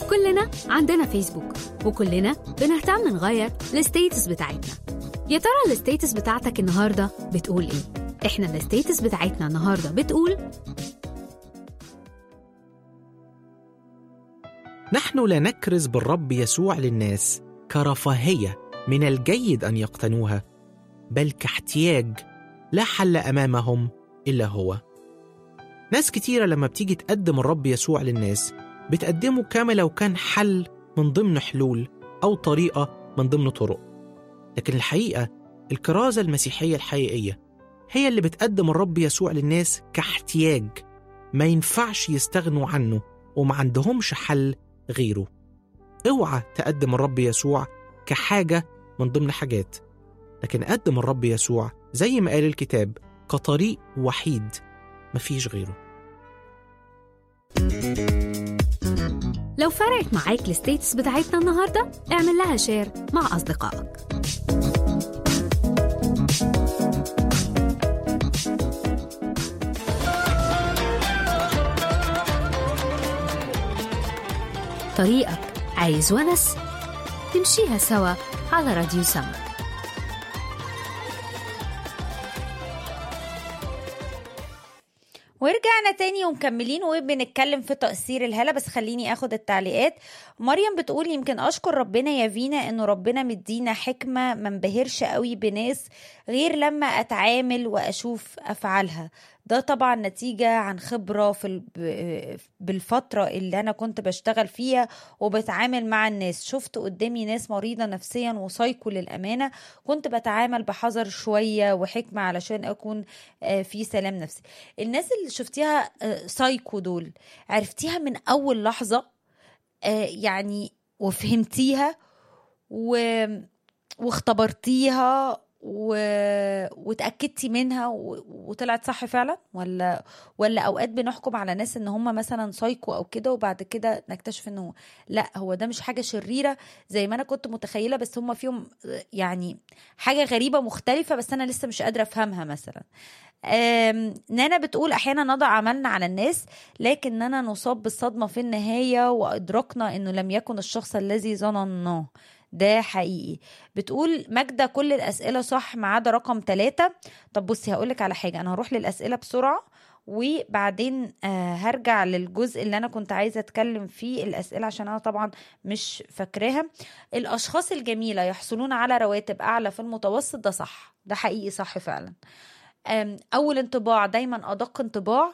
كلنا عندنا فيسبوك وكلنا بنهتم نغير الستيتس بتاعتنا يا ترى الستيتس بتاعتك النهارده بتقول ايه احنا الستيتس بتاعتنا النهارده بتقول نحن لا نكرز بالرب يسوع للناس كرفاهيه من الجيد ان يقتنوها بل كاحتياج لا حل امامهم الا هو ناس كتيره لما بتيجي تقدم الرب يسوع للناس بتقدمه كما لو كان حل من ضمن حلول او طريقه من ضمن طرق لكن الحقيقه الكرازه المسيحيه الحقيقيه هي اللي بتقدم الرب يسوع للناس كاحتياج ما ينفعش يستغنوا عنه وما عندهمش حل غيره اوعى تقدم الرب يسوع كحاجة من ضمن حاجات لكن قدم الرب يسوع زي ما قال الكتاب كطريق وحيد مفيش غيره لو فرقت معاك الستيتس بتاعتنا النهارده اعمل لها شير مع اصدقائك طريقك عايز ونس نمشيها سوا على راديو سما ورجعنا تاني ومكملين وبنتكلم في تأثير الهالة بس خليني اخد التعليقات مريم بتقول يمكن اشكر ربنا يا فينا انه ربنا مدينا حكمة ما انبهرش قوي بناس غير لما اتعامل واشوف افعالها ده طبعا نتيجة عن خبرة في ال- بالفترة اللي أنا كنت بشتغل فيها وبتعامل مع الناس شفت قدامي ناس مريضة نفسيا وسايكو للأمانة كنت بتعامل بحذر شوية وحكمة علشان أكون آه، في سلام نفسي الناس اللي شفتيها آه، سايكو دول عرفتيها من أول لحظة آه، يعني وفهمتيها و... واختبرتيها و... وتأكدتي منها و... وطلعت صح فعلا ولا ولا اوقات بنحكم على ناس ان هم مثلا سايكو او كده وبعد كده نكتشف انه لا هو ده مش حاجه شريره زي ما انا كنت متخيله بس هم فيهم يعني حاجه غريبه مختلفه بس انا لسه مش قادره افهمها مثلا آم، نانا بتقول احيانا نضع عملنا على الناس لكننا نصاب بالصدمه في النهايه وادركنا انه لم يكن الشخص الذي ظنناه ده حقيقي بتقول ماجدة كل الأسئلة صح ما عدا رقم ثلاثة طب بصي هقولك على حاجة أنا هروح للأسئلة بسرعة وبعدين آه هرجع للجزء اللي أنا كنت عايزة أتكلم فيه الأسئلة عشان أنا طبعا مش فاكراها الأشخاص الجميلة يحصلون على رواتب أعلى في المتوسط ده صح ده حقيقي صح فعلا آم، أول انطباع دايما أدق انطباع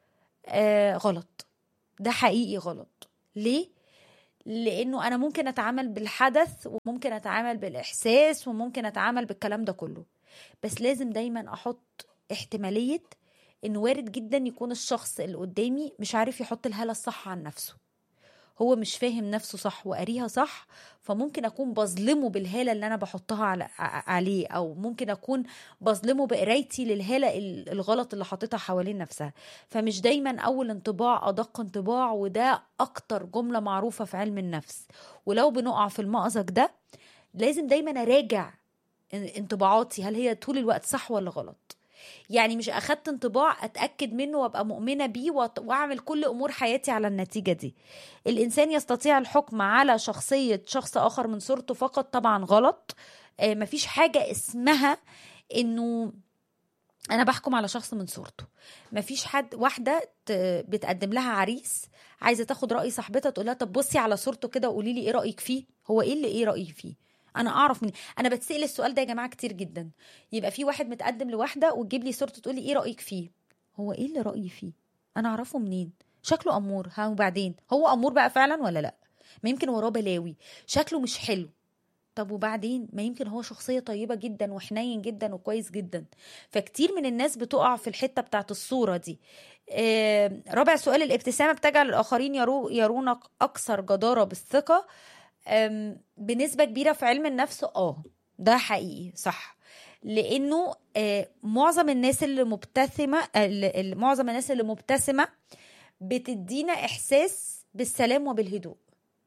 آه غلط ده حقيقي غلط ليه؟ لانه انا ممكن اتعامل بالحدث وممكن اتعامل بالاحساس وممكن اتعامل بالكلام ده كله بس لازم دايما احط احتماليه انه وارد جدا يكون الشخص اللي قدامي مش عارف يحط الهاله الصح عن نفسه هو مش فاهم نفسه صح وقاريها صح فممكن اكون بظلمه بالهاله اللي انا بحطها على ع- عليه او ممكن اكون بظلمه بقرايتي للهاله ال- الغلط اللي حاططها حوالين نفسها فمش دايما اول انطباع ادق انطباع وده اكتر جمله معروفه في علم النفس ولو بنقع في المأزق ده لازم دايما اراجع انطباعاتي هل هي طول الوقت صح ولا غلط يعني مش اخدت انطباع اتاكد منه وابقى مؤمنه بيه وأط- واعمل كل امور حياتي على النتيجه دي الانسان يستطيع الحكم على شخصيه شخص اخر من صورته فقط طبعا غلط آه، مفيش حاجه اسمها انه انا بحكم على شخص من صورته مفيش حد واحده ت- بتقدم لها عريس عايزه تاخد راي صاحبتها تقول لها طب بصي على صورته كده وقولي لي ايه رايك فيه هو ايه اللي ايه رايي فيه انا اعرف من انا بتسال السؤال ده يا جماعه كتير جدا يبقى في واحد متقدم لواحده وتجيب لي صورته تقول لي ايه رايك فيه هو ايه اللي رايي فيه انا اعرفه منين شكله امور ها وبعدين هو امور بقى فعلا ولا لا ما يمكن وراه بلاوي شكله مش حلو طب وبعدين ما يمكن هو شخصية طيبة جدا وحنين جدا وكويس جدا فكتير من الناس بتقع في الحتة بتاعت الصورة دي آه، رابع سؤال الابتسامة بتجعل الآخرين يرو يرونك أكثر جدارة بالثقة آم، بنسبة كبيرة في علم النفس اه ده حقيقي صح لانه آه، معظم الناس اللي مبتسمه آه، اللي- اللي- معظم الناس اللي مبتسمه بتدينا احساس بالسلام وبالهدوء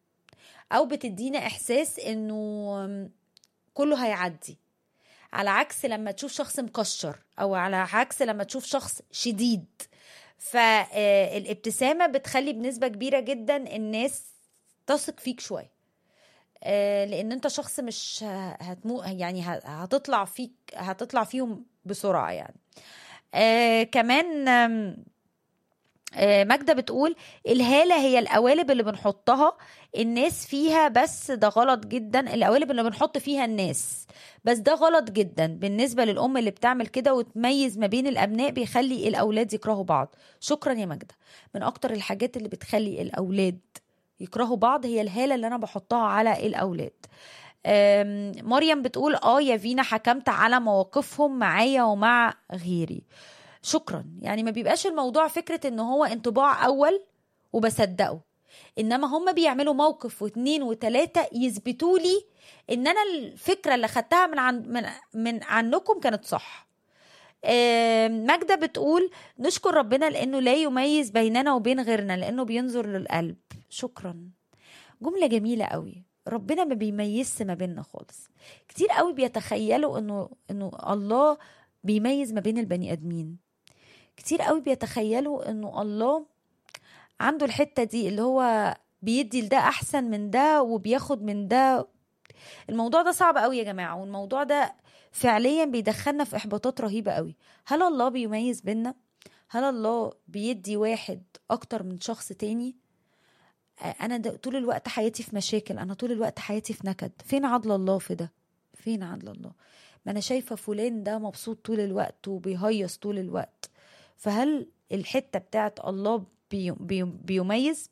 او بتدينا احساس انه كله هيعدي على عكس لما تشوف شخص مكشر او على عكس لما تشوف شخص شديد فالابتسامه بتخلي بنسبه كبيره جدا الناس تثق فيك شويه آه، لان انت شخص مش ه- هتمو يعني ه- هتطلع فيك هتطلع فيهم بسرعه يعني آه كمان آم، آه، ماجدة بتقول الهالة هي القوالب اللي بنحطها الناس فيها بس ده غلط جدا القوالب اللي بنحط فيها الناس بس ده غلط جدا بالنسبة للأم اللي بتعمل كده وتميز ما بين الأبناء بيخلي الأولاد يكرهوا بعض شكرا يا ماجدة من أكتر الحاجات اللي بتخلي الأولاد يكرهوا بعض هي الهالة اللي أنا بحطها على الأولاد أم، مريم بتقول اه يا فينا حكمت على مواقفهم معايا ومع غيري شكرا يعني ما بيبقاش الموضوع فكرة ان هو انطباع اول وبصدقه انما هم بيعملوا موقف واثنين وثلاثة يثبتوا لي ان انا الفكرة اللي خدتها من عن من, من عنكم كانت صح آم، ماجدة بتقول نشكر ربنا لانه لا يميز بيننا وبين غيرنا لانه بينظر للقلب شكرا جملة جميلة قوي ربنا ما بيميزش ما بيننا خالص كتير قوي بيتخيلوا انه انه الله بيميز ما بين البني ادمين كتير قوي بيتخيلوا انه الله عنده الحتة دي اللي هو بيدي لده احسن من ده وبياخد من ده الموضوع ده صعب قوي يا جماعة والموضوع ده فعليا بيدخلنا في احباطات رهيبة قوي هل الله بيميز بينا هل الله بيدي واحد اكتر من شخص تاني انا ده طول الوقت حياتي في مشاكل انا طول الوقت حياتي في نكد فين عدل الله في ده فين عدل الله ما انا شايفه فلان ده مبسوط طول الوقت وبيهيص طول الوقت فهل الحته بتاعت الله بي بي بيميز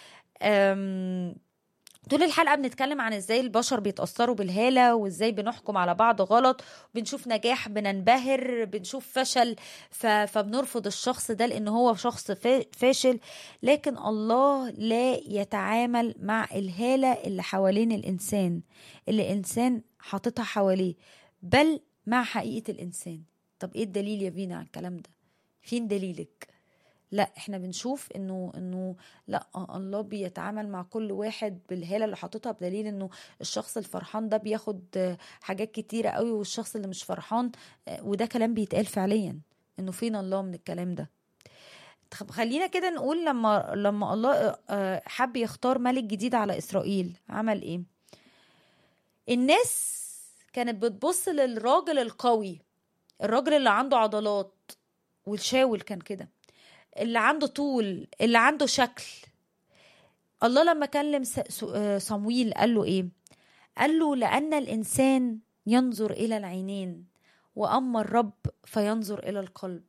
أم طول الحلقه بنتكلم عن ازاي البشر بيتاثروا بالهاله وازاي بنحكم على بعض غلط بنشوف نجاح بننبهر بنشوف فشل ف... فبنرفض الشخص ده لان هو شخص فا... فاشل لكن الله لا يتعامل مع الهاله اللي حوالين الانسان اللي الانسان حاططها حواليه بل مع حقيقه الانسان طب ايه الدليل يا فينا على الكلام ده فين دليلك لا احنا بنشوف انه انه لا الله بيتعامل مع كل واحد بالهاله اللي حاططها بدليل انه الشخص الفرحان ده بياخد حاجات كتيره قوي والشخص اللي مش فرحان وده كلام بيتقال فعليا انه فين الله من الكلام ده طب خلينا كده نقول لما لما الله حب يختار ملك جديد على اسرائيل عمل ايه الناس كانت بتبص للراجل القوي الراجل اللي عنده عضلات والشاول كان كده اللي عنده طول اللي عنده شكل الله لما كلم صمويل قال له ايه قال له لان الانسان ينظر الى العينين واما الرب فينظر الى القلب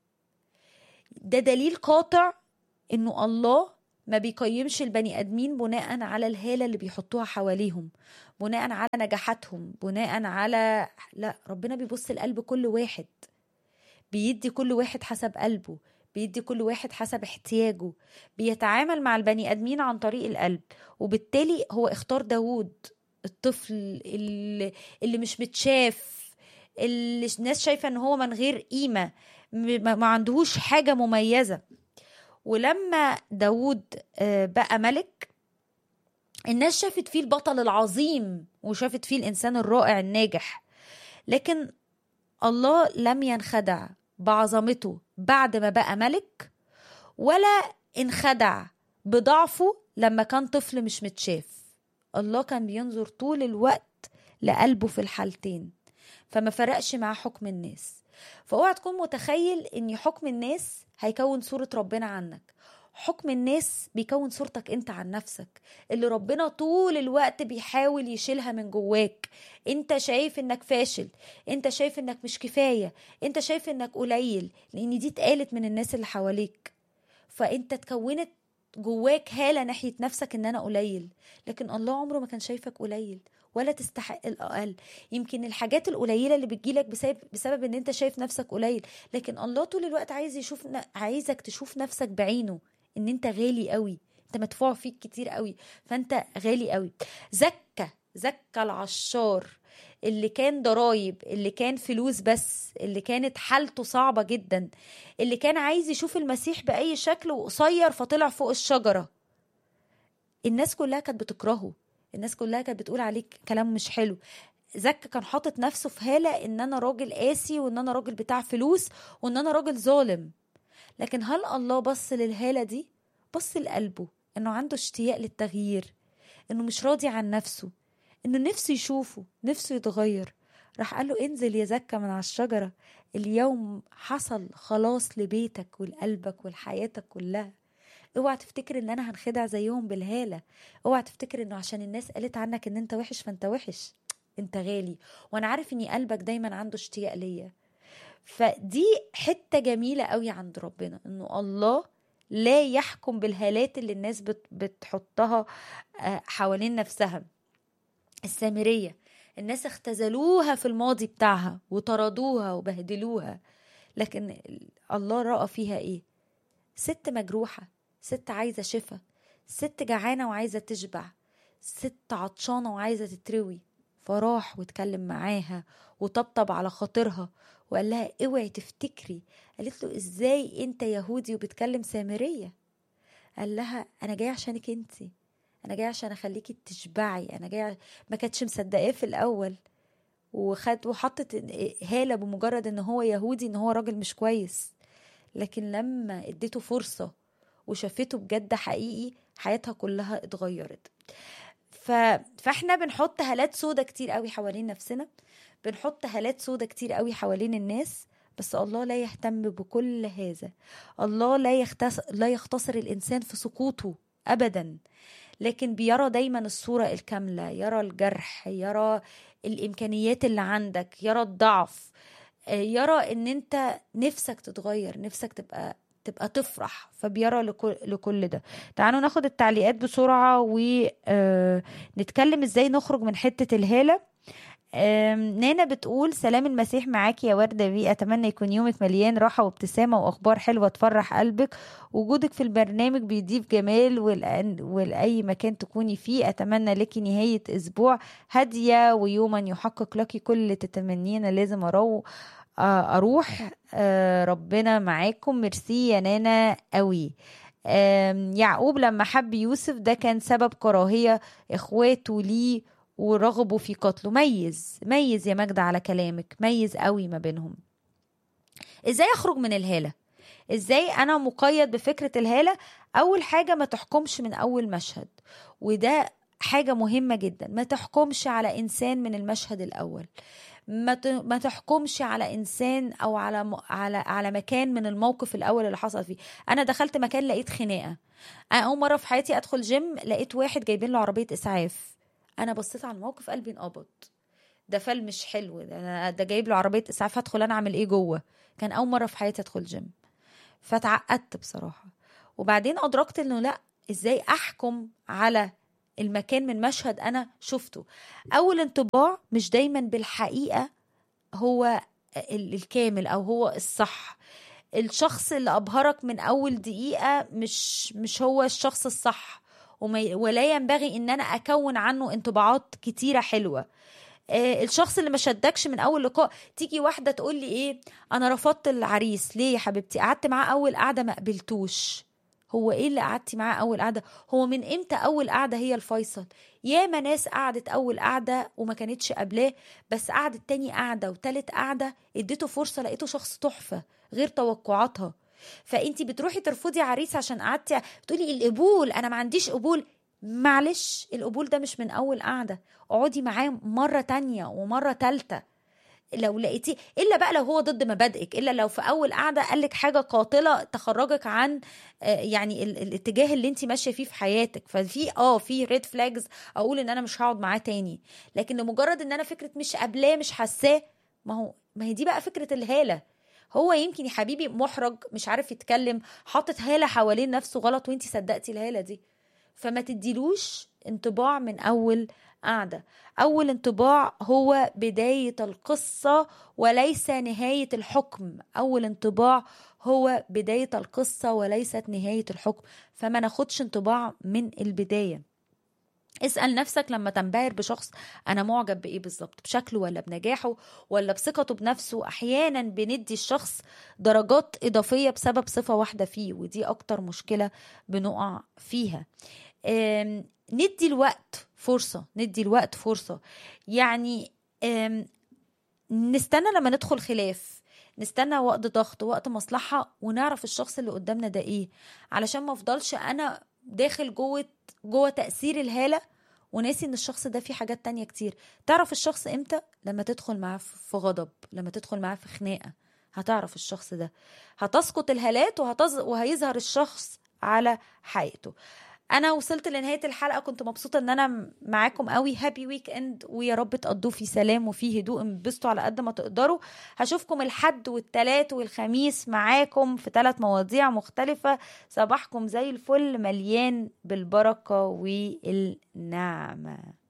ده دليل قاطع انه الله ما بيقيمش البني ادمين بناء على الهاله اللي بيحطوها حواليهم بناء على نجاحاتهم بناء على لا ربنا بيبص لقلب كل واحد بيدي كل واحد حسب قلبه بيدي كل واحد حسب احتياجه بيتعامل مع البني ادمين عن طريق القلب وبالتالي هو اختار داوود الطفل اللي, اللي مش متشاف اللي الناس شايفه ان هو من غير قيمه ما عندهوش حاجه مميزه ولما داوود بقى ملك الناس شافت فيه البطل العظيم وشافت فيه الانسان الرائع الناجح لكن الله لم ينخدع بعظمته بعد ما بقى ملك ولا انخدع بضعفه لما كان طفل مش متشاف الله كان بينظر طول الوقت لقلبه في الحالتين فما فرقش مع حكم الناس فاوعى تكون متخيل ان حكم الناس هيكون صورة ربنا عنك حكم الناس بيكون صورتك انت عن نفسك اللي ربنا طول الوقت بيحاول يشيلها من جواك انت شايف انك فاشل انت شايف انك مش كفاية انت شايف انك قليل لان دي اتقالت من الناس اللي حواليك فانت اتكونت جواك هالة ناحية نفسك ان انا قليل لكن الله عمره ما كان شايفك قليل ولا تستحق الاقل يمكن الحاجات القليله اللي بتجيلك بسبب بسبب ان انت شايف نفسك قليل لكن الله طول الوقت عايز يشوف عايزك تشوف نفسك بعينه ان انت غالي قوي انت مدفوع فيك كتير قوي فانت غالي قوي زكى زكى العشار اللي كان ضرايب اللي كان فلوس بس اللي كانت حالته صعبه جدا اللي كان عايز يشوف المسيح باي شكل وقصير فطلع فوق الشجره الناس كلها كانت بتكرهه الناس كلها كانت بتقول عليك كلام مش حلو زكا كان حاطط نفسه في هاله ان انا راجل قاسي وان انا راجل بتاع فلوس وان انا راجل ظالم لكن هل الله بص للهاله دي بص لقلبه انه عنده اشتياق للتغيير انه مش راضي عن نفسه انه نفسه يشوفه نفسه يتغير راح قال له انزل يا زكا من على الشجرة اليوم حصل خلاص لبيتك ولقلبك ولحياتك كلها اوعى تفتكر ان انا هنخدع زيهم بالهالة اوعى تفتكر انه عشان الناس قالت عنك ان انت وحش فانت وحش انت غالي وانا عارف ان قلبك دايما عنده اشتياق ليا فدي حتة جميلة قوي عند ربنا انه الله لا يحكم بالهالات اللي الناس بت بتحطها حوالين نفسها السامرية الناس اختزلوها في الماضي بتاعها وطردوها وبهدلوها لكن الله رأى فيها ايه ست مجروحة ست عايزة شفا ست جعانة وعايزة تشبع ست عطشانة وعايزة تتروي فراح واتكلم معاها وطبطب على خاطرها وقال لها اوعي تفتكري قالت له ازاي انت يهودي وبتكلم سامرية قال لها انا جاي عشانك انت انا جاي عشان اخليكي تشبعي انا جاي ما كانتش مصدقاه في الاول وخد وحطت هالة بمجرد ان هو يهودي ان هو راجل مش كويس لكن لما اديته فرصة وشافته بجد حقيقي حياتها كلها اتغيرت ف... فاحنا بنحط هالات سودة كتير قوي حوالين نفسنا بنحط هالات سودة كتير قوي حوالين الناس بس الله لا يهتم بكل هذا الله لا يختص... لا يختصر الانسان في سقوطه ابدا لكن بيرى دايما الصورة الكاملة يرى الجرح يرى الإمكانيات اللي عندك يرى الضعف يرى ان انت نفسك تتغير نفسك تبقى تبقى تفرح فبيرى لكل, لكل ده تعالوا ناخد التعليقات بسرعة ونتكلم ازاي نخرج من حتة الهالة نانا بتقول سلام المسيح معاكي يا وردة بي أتمنى يكون يومك مليان راحة وابتسامة وأخبار حلوة تفرح قلبك وجودك في البرنامج بيضيف جمال ولأي مكان تكوني فيه أتمنى لك نهاية أسبوع هادية ويوما يحقق لك كل اللي تتمنينه لازم أرو أروح ربنا معاكم ميرسي يا نانا قوي يعقوب لما حب يوسف ده كان سبب كراهية إخواته ليه ورغبوا في قتله ميز ميز يا مجد على كلامك ميز قوي ما بينهم ازاي اخرج من الهاله ازاي انا مقيد بفكره الهاله اول حاجه ما تحكمش من اول مشهد وده حاجه مهمه جدا ما تحكمش على انسان من المشهد الاول ما ما تحكمش على انسان او على م... على على مكان من الموقف الاول اللي حصل فيه انا دخلت مكان لقيت خناقه انا اول مره في حياتي ادخل جيم لقيت واحد جايبين له عربيه اسعاف انا بصيت على الموقف قلبي انقبض ده فال مش حلو ده انا ده جايب له عربيه اسعاف هدخل انا اعمل ايه جوه كان اول مره في حياتي ادخل جيم فتعقدت بصراحه وبعدين ادركت انه لا ازاي احكم على المكان من مشهد انا شفته اول انطباع مش دايما بالحقيقه هو الكامل او هو الصح الشخص اللي ابهرك من اول دقيقه مش مش هو الشخص الصح ولا ينبغي ان انا اكون عنه انطباعات كتيره حلوه آه الشخص اللي ما شدكش من اول لقاء تيجي واحده تقول لي ايه انا رفضت العريس ليه يا حبيبتي قعدت معاه اول قعده ما قبلتوش هو ايه اللي قعدتي معاه اول قعده هو من امتى اول قعده هي الفيصل ياما ناس قعدت اول قعده وما كانتش قبلاه بس قعدت تاني قعده وتالت قعده اديته فرصه لقيته شخص تحفه غير توقعاتها فانت بتروحي ترفضي عريس عشان قعدتي تقولي القبول انا ما عنديش قبول معلش القبول ده مش من اول قعده اقعدي معاه مره تانية ومره تالتة لو لقيتيه الا بقى لو هو ضد مبادئك الا لو في اول قعده قالك حاجه قاتله تخرجك عن يعني الاتجاه اللي انت ماشيه فيه في حياتك ففي اه في ريد فلاجز اقول ان انا مش هقعد معاه تاني لكن لمجرد ان انا فكره مش قابلاه مش حاساه ما هو ما هي دي بقى فكره الهاله هو يمكن يا حبيبي محرج مش عارف يتكلم حاطط هاله حوالين نفسه غلط وانت صدقتي الهاله دي فما تديلوش انطباع من اول قاعده اول انطباع هو بدايه القصه وليس نهايه الحكم اول انطباع هو بدايه القصه وليست نهايه الحكم فما ناخدش انطباع من البدايه اسأل نفسك لما تنبهر بشخص أنا معجب بإيه بالظبط بشكله ولا بنجاحه ولا بثقته بنفسه أحيانا بندي الشخص درجات إضافية بسبب صفة واحدة فيه ودي أكتر مشكلة بنقع فيها ندي الوقت فرصة ندي الوقت فرصة يعني نستنى لما ندخل خلاف نستنى وقت ضغط وقت مصلحة ونعرف الشخص اللي قدامنا ده ايه علشان ما افضلش انا داخل جوه جوه تأثير الهالة وناسي ان الشخص ده فيه حاجات تانية كتير تعرف الشخص امتى لما تدخل معاه في غضب لما تدخل معاه في خناقة هتعرف الشخص ده هتسقط الهالات وهتز... وهيظهر الشخص على حقيقته انا وصلت لنهايه الحلقه كنت مبسوطه ان انا معاكم قوي هابي ويك اند ويا رب تقضوه في سلام وفي هدوء انبسطوا على قد ما تقدروا هشوفكم الحد والتلات والخميس معاكم في ثلاث مواضيع مختلفه صباحكم زي الفل مليان بالبركه والنعمه